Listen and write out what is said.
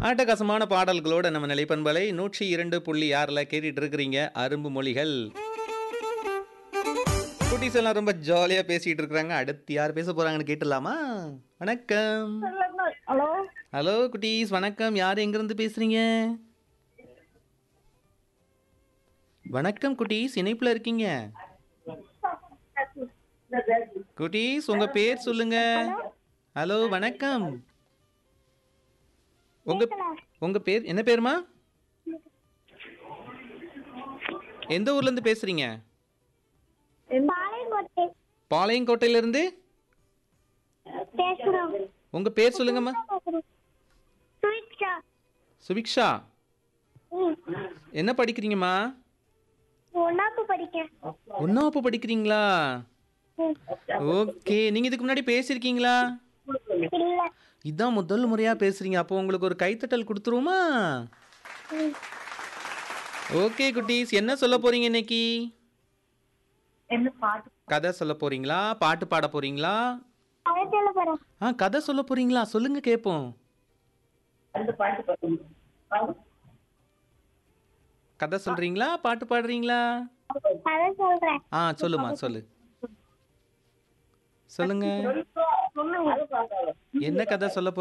ஆட்டகாசமான பாடல்களோட நம்ம நிலைப்பண்பலை நூற்றி இரண்டு புள்ளி ஆறில் கேட்டுட்டு இருக்கிறீங்க அரும்பு மொழிகள் குட்டீஸ் எல்லாம் ரொம்ப ஜாலியாக பேசிட்டு இருக்கிறாங்க அடுத்து யார் பேச போறாங்கன்னு கேட்டுடலாமா வணக்கம் ஹலோ ஹலோ குட்டீஸ் வணக்கம் யார் எங்கிருந்து பேசுறீங்க வணக்கம் குட்டீஸ் இணைப்புல இருக்கீங்க குட்டீஸ் உங்க பேர் சொல்லுங்க ஹலோ வணக்கம் உங்க உங்க பேர் என்ன பேருமா எந்த ஊர்ல இருந்து பேசுறீங்க பாளையங்கோட்டை பாளையங்கோட்டையில இருந்து பேசுறோம் உங்க பேர் சொல்லுங்கம்மா சுவிக்ஷா சுபிக்ஷா ம் என்ன படிக்கிறீங்கம்மா ஒன்னாப்பு படிக்கேன் ஒன்னாப்பு படிக்கிறீங்களா ம். ஓகே நீங்க இதுக்கு முன்னாடி பேசியிருக்கீங்களா இல்ல இதான் முதல் முறையா பேசுறீங்க அப்போ உங்களுக்கு ஒரு கைத்தட்டல் கொடுத்துருவோமா ம். ஓகே குட்டீஸ் என்ன சொல்ல போறீங்க இன்னைக்கு என்ன பாட்டு கதை சொல்ல போறீங்களா பாட்டு பாட போறீங்களா அதை சொல்ல போறேன் ஆ கதை சொல்ல போறீங்களா சொல்லுங்க கேட்போம் கதை சொல்றீங்களா பாட்டு பாடுறீங்களா அதை சொல்றேன் ஆ சொல்லுமா சொல்லு சொல்லுங்க என்ன கதை சொல்ல